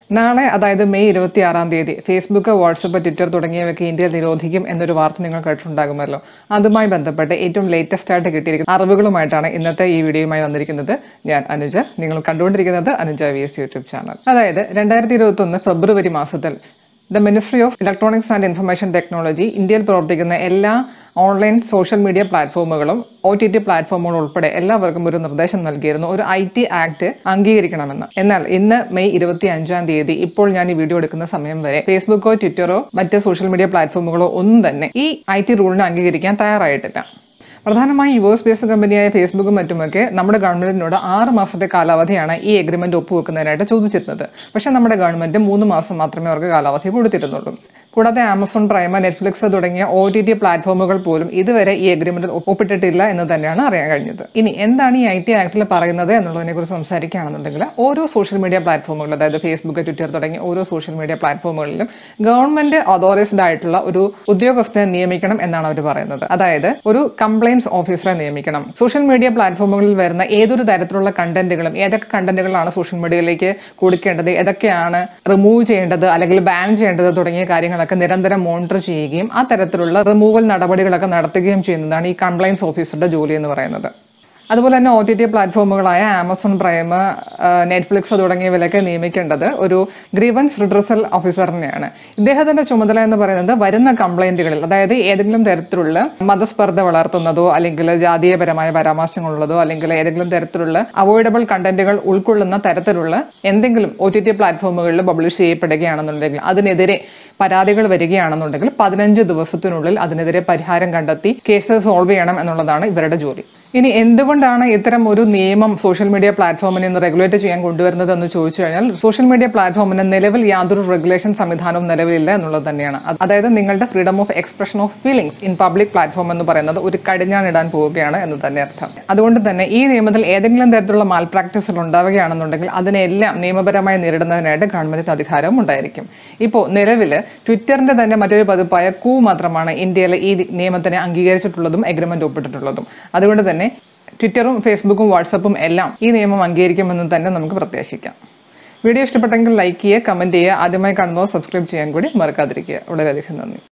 നാളെ അതായത് മെയ് ഇരുപത്തി ആറാം തീയതി ഫേസ്ബുക്ക് വാട്സപ്പ് ട്വിറ്റർ തുടങ്ങിയവയ്ക്ക് ഇന്ത്യയിൽ നിരോധിക്കും എന്നൊരു വാർത്ത നിങ്ങൾ കേട്ടിട്ടുണ്ടാകുമല്ലോ അതുമായി ബന്ധപ്പെട്ട് ഏറ്റവും ലേറ്റസ്റ്റ് ആയിട്ട് കിട്ടിയിരിക്കുന്ന അറിവുകളുമായിട്ടാണ് ഇന്നത്തെ ഈ വീഡിയോയുമായി വന്നിരിക്കുന്നത് ഞാൻ അനുജ നിങ്ങൾ കണ്ടുകൊണ്ടിരിക്കുന്നത് Anuja V S YouTube channel അതായത് രണ്ടായിരത്തി ഇരുപത്തി ഒന്ന് ഫെബ്രുവരി മാസത്തിൽ the ministry of electronics and information technology ഇന്ത്യയിൽ പ്രവർത്തിക്കുന്ന എല്ലാ ഓൺലൈൻ സോഷ്യൽ മീഡിയ പ്ലാറ്റ്ഫോമുകളും ഒ ടി ടി പ്ലാറ്റ്ഫോമുകളും ഉൾപ്പെടെ എല്ലാവർക്കും ഒരു നിർദ്ദേശം നൽകിയിരുന്നു ഒരു ഐ ടി ആക്ട് അംഗീകരിക്കണമെന്ന് എന്നാൽ ഇന്ന് മെയ് ഇരുപത്തി അഞ്ചാം തീയതി ഇപ്പോൾ ഞാൻ ഈ വീഡിയോ എടുക്കുന്ന സമയം വരെ ഫേസ്ബുക്കോ ട്വിറ്ററോ മറ്റ് സോഷ്യൽ മീഡിയ പ്ലാറ്റ്ഫോമുകളോ ഒന്നും തന്നെ ഈ ഐ ടി റൂളിനെ അംഗീകരിക്കാൻ തയ്യാറായിട്ടില്ല പ്രധാനമായും യു എസ് ബേസ്ഡ് കമ്പനിയായ ഫേസ്ബുക്കും മറ്റുമൊക്കെ നമ്മുടെ ഗവൺമെന്റിനോട് ആറ് മാസത്തെ കാലാവധിയാണ് ഈ എഗ്രിമെന്റ് ഒപ്പുവെക്കുന്നതിനായിട്ട് ചോദിച്ചിരുന്നത് പക്ഷേ നമ്മുടെ ഗവൺമെന്റ് മൂന്ന് മാസം മാത്രമേ അവർക്ക് കാലാവധി കൊടുത്തിരുന്നുള്ളൂ കൂടാതെ ആമസോൺ പ്രൈമ നെറ്റ്ഫ്ലിക്സ് തുടങ്ങിയ ഒ ടി ടി പ്ലാറ്റ്ഫോമുകൾ പോലും ഇതുവരെ ഈ എഗ്രിമെന്റിൽ ഒപ്പിട്ടിട്ടില്ല എന്ന് തന്നെയാണ് അറിയാൻ കഴിഞ്ഞത് ഇനി എന്താണ് ഈ ഐ ടി ആക്ടിൽ പറയുന്നത് എന്നുള്ളതിനെ കുറിച്ച് സംസാരിക്കുകയാണെന്നുണ്ടെങ്കിൽ ഓരോ സോഷ്യൽ മീഡിയ പ്ലാറ്റ്ഫോമുകൾ അതായത് ഫേസ്ബുക്ക് ട്വിറ്റർ തുടങ്ങിയ ഓരോ സോഷ്യൽ മീഡിയ പ്ലാറ്റ്ഫോമുകളിലും ഗവൺമെന്റ് അതോറൈസ്ഡ് ആയിട്ടുള്ള ഒരു ഉദ്യോഗസ്ഥനെ നിയമിക്കണം എന്നാണ് അവർ പറയുന്നത് അതായത് ഒരു കംപ്ലയിൻസ് ഓഫീസറെ നിയമിക്കണം സോഷ്യൽ മീഡിയ പ്ലാറ്റ്ഫോമുകളിൽ വരുന്ന ഏതൊരു തരത്തിലുള്ള കണ്ടന്റുകളും ഏതൊക്കെ കണ്ടന്റുകളാണ് സോഷ്യൽ മീഡിയയിലേക്ക് കൊടുക്കേണ്ടത് ഏതൊക്കെയാണ് റിമൂവ് ചെയ്യേണ്ടത് അല്ലെങ്കിൽ ബാൻ ചെയ്യേണ്ടത് തുടങ്ങിയ കാര്യങ്ങളൊക്കെ നിരന്തരം മോണിറ്റർ ചെയ്യുകയും ആ തരത്തിലുള്ള റിമൂവൽ നടപടികളൊക്കെ നടത്തുകയും ചെയ്യുന്നതാണ് ഈ കംപ്ലയിൻസ് ഓഫീസറുടെ ജോലി എന്ന് പറയുന്നത് അതുപോലെ തന്നെ ഒ ടി ടി പ്ലാറ്റ്ഫോമുകളായ ആമസോൺ പ്രൈം നെറ്റ്ഫ്ലിക്സ് തുടങ്ങിയവയിലൊക്കെ നിയമിക്കേണ്ടത് ഒരു ഗ്രീവൻസ് റിഡ്രസൽ ഓഫീസറിനെയാണ് ഇദ്ദേഹത്തിന്റെ ചുമതല എന്ന് പറയുന്നത് വരുന്ന കംപ്ലൈന്റുകളിൽ അതായത് ഏതെങ്കിലും തരത്തിലുള്ള മതസ്പർദ്ധ വളർത്തുന്നതോ അല്ലെങ്കിൽ ജാതീയപരമായ പരാമർശങ്ങളുള്ളതോ അല്ലെങ്കിൽ ഏതെങ്കിലും തരത്തിലുള്ള അവോയ്ഡബിൾ കണ്ടന്റുകൾ ഉൾക്കൊള്ളുന്ന തരത്തിലുള്ള എന്തെങ്കിലും ഒ ടി ടി പ്ലാറ്റ്ഫോമുകളിൽ പബ്ലിഷ് ചെയ്യപ്പെടുകയാണെന്നുണ്ടെങ്കിൽ അതിനെതിരെ പരാതികൾ വരികയാണെന്നുണ്ടെങ്കിൽ പതിനഞ്ച് ദിവസത്തിനുള്ളിൽ അതിനെതിരെ പരിഹാരം കണ്ടെത്തി കേസ് സോൾവ് ചെയ്യണം എന്നുള്ളതാണ് ഇവരുടെ ജോലി ഇനി എന്തുകൊണ്ടാണ് ഇത്തരം ഒരു നിയമം സോഷ്യൽ മീഡിയ പ്ലാറ്റ്ഫോമിനെ ഒന്ന് റെഗുലേറ്റ് ചെയ്യാൻ കൊണ്ടുവരുന്നത് എന്ന് ചോദിച്ചു കഴിഞ്ഞാൽ സോഷ്യൽ മീഡിയ പ്ലാറ്റ്ഫോമിന് നിലവിൽ യാതൊരു റെഗുലേഷൻ സംവിധാനവും നിലവിലില്ല എന്നുള്ളത് തന്നെയാണ് അത് അതായത് നിങ്ങളുടെ freedom of expression of feelings in public platform എന്ന് പറയുന്നത് ഒരു കടിഞ്ഞാണിടാൻ പോവുകയാണ് എന്ന് തന്നെ അർത്ഥം അതുകൊണ്ട് തന്നെ ഈ നിയമത്തിൽ ഏതെങ്കിലും തരത്തിലുള്ള മാൽ പ്രാക്ടീസുകൾ ഉണ്ടാവുകയാണെന്നുണ്ടെങ്കിൽ അതിനെല്ലാം നിയമപരമായി നേരിടുന്നതിനായിട്ട് ഗവൺമെന്റിന് അധികാരവും ഉണ്ടായിരിക്കും ഇപ്പോൾ നിലവിൽ ട്വിറ്ററിന്റെ തന്നെ മറ്റൊരു പതിപ്പായ കൂ മാത്രമാണ് ഇന്ത്യയിൽ ഈ നിയമത്തിനെ അംഗീകരിച്ചിട്ടുള്ളതും എഗ്രിമെന്റ് ഒപ്പിട്ടിട്ടുള്ളതും അതുകൊണ്ട് തന്നെ ട്വിറ്ററും ഫേസ്ബുക്കും വാട്സപ്പും എല്ലാം ഈ നിയമം അംഗീകരിക്കുമെന്ന് തന്നെ നമുക്ക് പ്രത്യാശിക്കാം വീഡിയോ ഇഷ്ടപ്പെട്ടെങ്കിൽ ലൈക്ക് ചെയ്യുക കമൻറ്റ് ചെയ്യുക ആദ്യമായി കാണുന്നവർ സബ്സ്ക്രൈബ് ചെയ്യാൻ കൂടി മറക്കാതിരിക്കുക വളരെയധികം നന്ദി